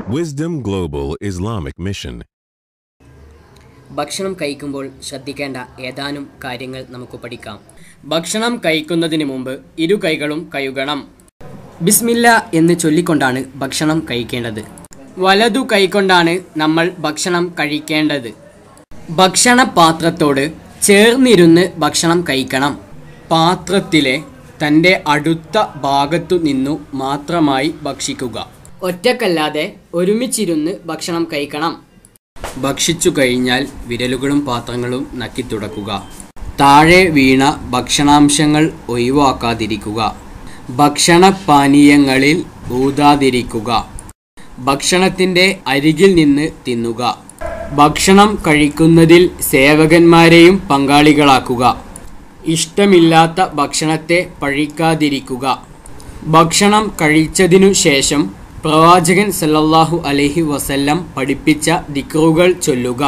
Wisdom Global Islamic Mission. ഭക്ഷണം കഴിക്കുമ്പോൾ ശ്രദ്ധിക്കേണ്ട ഏതാനും കാര്യങ്ങൾ നമുക്ക് പഠിക്കാം ഭക്ഷണം കഴിക്കുന്നതിന് മുമ്പ് ഇരു കൈകളും കഴുകണം ബിസ്മില്ല എന്ന് ചൊല്ലിക്കൊണ്ടാണ് ഭക്ഷണം കഴിക്കേണ്ടത് വലതു കൈകൊണ്ടാണ് നമ്മൾ ഭക്ഷണം കഴിക്കേണ്ടത് ഭക്ഷണ പാത്രത്തോട് ചേർന്നിരുന്ന് ഭക്ഷണം കഴിക്കണം പാത്രത്തിലെ തൻ്റെ അടുത്ത ഭാഗത്തു നിന്നു മാത്രമായി ഭക്ഷിക്കുക ഒറ്റക്കല്ലാതെ ഒരുമിച്ചിരുന്ന് ഭക്ഷണം കഴിക്കണം ഭക്ഷിച്ചു കഴിഞ്ഞാൽ വിരലുകളും പാത്രങ്ങളും നക്കി തുടക്കുക താഴെ വീണ ഭക്ഷണാംശങ്ങൾ ഒഴിവാക്കാതിരിക്കുക ഭക്ഷണപാനീയങ്ങളിൽ ഊതാതിരിക്കുക ഭക്ഷണത്തിൻ്റെ അരികിൽ നിന്ന് തിന്നുക ഭക്ഷണം കഴിക്കുന്നതിൽ സേവകന്മാരെയും പങ്കാളികളാക്കുക ഇഷ്ടമില്ലാത്ത ഭക്ഷണത്തെ പഴിക്കാതിരിക്കുക ഭക്ഷണം കഴിച്ചതിനു ശേഷം പ്രവാചകൻ സല്ലല്ലാഹു അലൈഹി വസല്ലം പഠിപ്പിച്ച ദിക്റുകൾ ചൊല്ലുക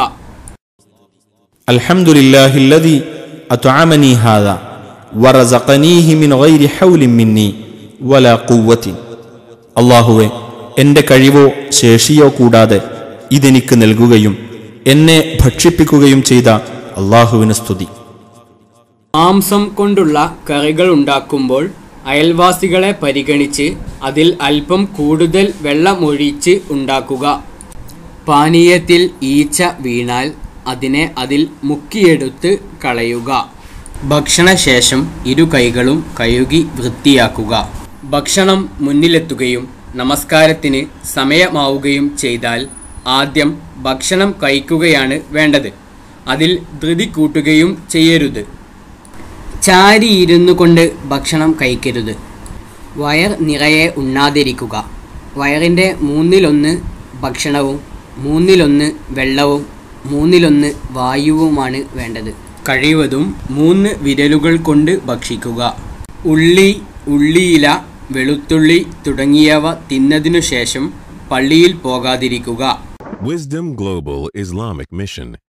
الحمد لله الذي أطعمني هذا ورزقنيه من غير حول مني ولا قوة അള്ളാഹുവെ എൻ്റെ കഴിവോ ശേഷിയോ കൂടാതെ ഇതെനിക്ക് നൽകുകയും എന്നെ ഭക്ഷിപ്പിക്കുകയും ചെയ്ത അള്ളാഹുവിന് സ്തുതി മാംസം കൊണ്ടുള്ള കറികൾ ഉണ്ടാക്കുമ്പോൾ അയൽവാസികളെ പരിഗണിച്ച് അതിൽ അല്പം കൂടുതൽ വെള്ളമൊഴിച്ച് ഉണ്ടാക്കുക പാനീയത്തിൽ ഈച്ച വീണാൽ അതിനെ അതിൽ മുക്കിയെടുത്ത് കളയുക ഭക്ഷണശേഷം ഇരു കൈകളും കഴുകി വൃത്തിയാക്കുക ഭക്ഷണം മുന്നിലെത്തുകയും നമസ്കാരത്തിന് സമയമാവുകയും ചെയ്താൽ ആദ്യം ഭക്ഷണം കഴിക്കുകയാണ് വേണ്ടത് അതിൽ ധൃതി കൂട്ടുകയും ചെയ്യരുത് ചാരി ഇരുന്നു കൊണ്ട് ഭക്ഷണം കഴിക്കരുത് വയർ നിറയെ ഉണ്ണാതിരിക്കുക വയറിൻ്റെ മൂന്നിലൊന്ന് ഭക്ഷണവും മൂന്നിലൊന്ന് വെള്ളവും മൂന്നിലൊന്ന് വായുവുമാണ് വേണ്ടത് കഴിവതും മൂന്ന് വിരലുകൾ കൊണ്ട് ഭക്ഷിക്കുക ഉള്ളി ഉള്ളിയില വെളുത്തുള്ളി തുടങ്ങിയവ തിന്നതിനു ശേഷം പള്ളിയിൽ പോകാതിരിക്കുക Wisdom Global Islamic Mission.